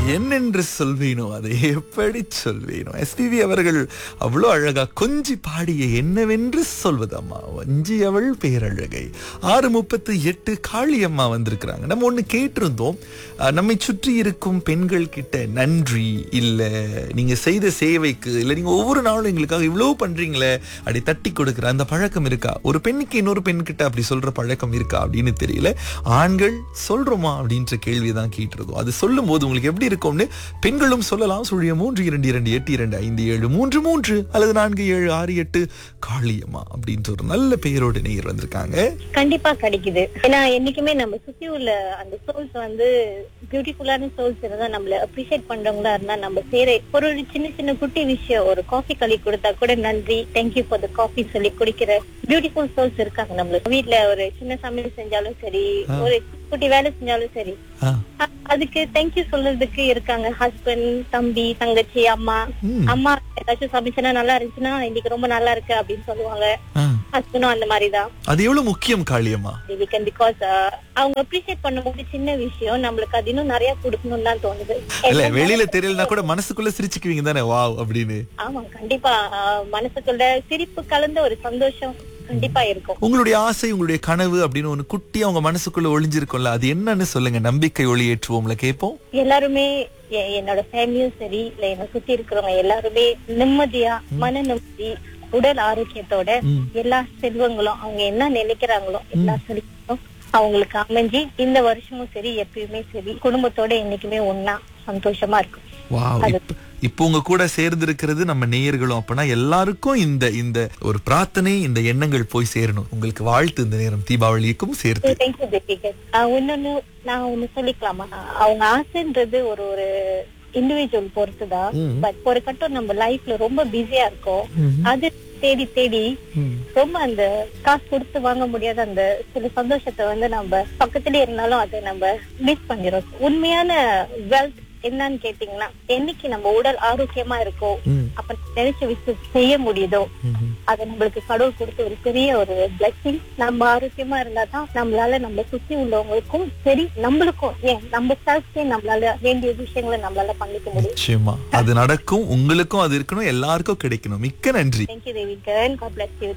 என்னென்று சொல்வேனோ அதை எப்படி சொல்வேனோ எஸ்பிவி அவர்கள் அவ்வளோ அழகா கொஞ்சி பாடிய என்னவென்று சொல்வதம்மா வஞ்சி அவள் பேரழகை ஆறு முப்பத்து எட்டு காளியம்மா வந்திருக்கிறாங்க நம்ம ஒண்ணு கேட்டிருந்தோம் அஹ், நம்மை சுற்றி இருக்கும் பெண்கள் கிட்ட நன்றி இல்ல நீங்க செய்த சேவைக்கு இல்ல நீங்க ஒவ்வொரு நாளும் எங்களுக்காக இவ்வளவு பண்றீங்களே அப்படி தட்டி கொடுக்குற அந்த பழக்கம் இருக்கா ஒரு பெண்ணுக்கு இன்னொரு பெண் கிட்ட அப்படி சொல்ற பழக்கம் இருக்கா அப்படின்னு தெரியல ஆண்கள் சொல்றோமா அப்படின்ற கேள்வியை தான் கேட்டிருக்கோம் அது சொல்லும் போது உங்களுக்கு எப்படி இருக்கும்னு பெண்களும் சொல்லலாம் சுழிய மூன்று இரண்டு இரண்டு எட்டு இரண்டு ஐந்து ஏழு மூன்று மூன்று அல்லது நான்கு ஏழு ஆறு எட்டு காளியம்மா அப்படின்ற ஒரு நல்ல பெயரோட நேயர் வந்திருக்காங்க கண்டிப்பா கிடைக்குது ஏன்னா என்னைக்குமே நம்ம சுத்தி உள்ள அந்த சோல்ஸ் வந்து பியூட்டிஃபுல்லான சோல்ஸ் இருந்தா நம்மள அப்ரிஷியேட் பண்றவங்களா இருந்தா நம்ம செய்யற ஒரு சின்ன சின்ன குட்டி விஷயம் ஒரு காஃபி களி கொடுத்தா கூட நன்றி தேங்க்யூ ஃபார் த காஃபி சொல்லி குடிக்கிற பியூட்டிஃபுல் சோல்ஸ் இருக்காங்க நம்மளுக்கு வீட்ல ஒரு சின்ன சமையல் செஞ்சாலும் சரி ஒரு குட்டி வேலை செஞ்சாலும் சரி ஆ, அ- அதுக்கு தேங்க்யூ சொல்றதுக்கு இருக்காங்க ஹஸ்பண்ட் தம்பி தங்கச்சி அம்மா ம். அம்மா ஏதாச்சும் சமைச்சனா நல்லா இருந்துச்சுன்னா இன்னைக்கு ரொம்ப நல்லா இருக்கு அப்படின்னு சொல்லுவாங்க ஆ. ஹஸ்பண்டும் அந்த மாதிரிதான் அது எவ்வளவு முக்கியம் காளியம்மா பிகாஸ் பிகாஸ் அவங்க அப்ரிஷியேட் பண்ணும்போது சின்ன விஷயம் நம்மளுக்கு அது இன்னும் நிறைய கொடுக்கணும்னு தான் தோணுது இல்ல வெளியில தெரியலனா கூட மனசுக்குள்ள சிரிச்சுக்குவீங்க தானே வாவ் அப்படின்னு ஆமா கண்டிப்பா அஹ், மனசுக்குள்ள சிரிப்பு கலந்த ஒரு சந்தோஷம் கண்டிப்பா இருக்கும் உங்களுடைய ஆசை உங்களுடைய கனவு அப்படின்னு ஒண்ணு குட்டி அவங்க மனசுக்குள்ள ஒளிஞ்சிருக்கும்ல அது என்னன்னு சொல்லுங்க நம்பிக்கை ஒளி ஏற்றுவோம்ல கேட்போம் எல்லாருமே எ- என்னோட ஃபேமிலியும் சரி இல்ல என்னை சுத்தி இருக்கிறவங்க எல்லாருமே நிம்மதியா மன நிம்மதி உடல் ஆரோக்கியத்தோட ம். எல்லா செல்வங்களும் அவங்க என்ன நினைக்கிறாங்களோ எல்லா செல்வங்களும் அவங்களுக்கு அமைஞ்சு இந்த வருஷமும் சரி எப்பயுமே சரி குடும்பத்தோட என்னைக்குமே ஒன்னா சந்தோஷமா இருக்கும் வாவ் இப்ப- இப்போ உங்க கூட சேர்ந்து இருக்கிறது நம்ம நேயர்களும் அப்பனா எல்லாருக்கும் இந்த இந்த ஒரு பிரார்த்தனை இந்த எண்ணங்கள் போய் சேரணும் உங்களுக்கு வாழ்த்து இந்த நேரம் தீபாவளிக்கும் சேர்த்து தேங்க்யூ தீபிகா இன்னொன்னு நான் ஒண்ணு சொல்லிக்கலாமா அவங்க ஆசைன்றது ஒரு ஒரு இண்டிவிஜுவல் பொறுத்துதான் ம். பட் ஒரு கட்டம் நம்ம லைஃப்ல ரொம்ப பிஸியா இருக்கோம் அது தேடி தேடி ரொம்ப அந்த காசு கொடுத்து வாங்க முடியாத அந்த சில சந்தோஷத்தை வந்து நம்ம பக்கத்துல இருந்தாலும் அதை நம்ம மிஸ் பண்ணிடுறோம் உண்மையான வெல்த் என்னன்னு கேட்டீங்கன்னா என்னைக்கு நம்ம உடல் ஆரோக்கியமா இருக்கோ ம். அப்ப நினைச்ச விஷயம் செய்ய முடியுதோ ம்ஹும். அது நம்மளுக்கு கடவுள் கொடுத்த ஒரு பெரிய ஒரு பிளஸிங் நம்ம ஆரோக்கியமா இருந்தா தான் நம்மளால நம்ம சுத்தி உள்ளவங்களுக்கும் சரி நம்மளுக்கும் ஏன் நம்ம செல்ஃப்கே நம்மளால வேண்டிய விஷயங்களை நம்மளால பண்ணிக்க முடியும் நிச்சயமா அது நடக்கும் உங்களுக்கும் அது இருக்கணும் எல்லாருக்கும் கிடைக்கணும் மிக்க நன்றி தேங்க்யூ தேவிகன் காட் பிளஸ் யூ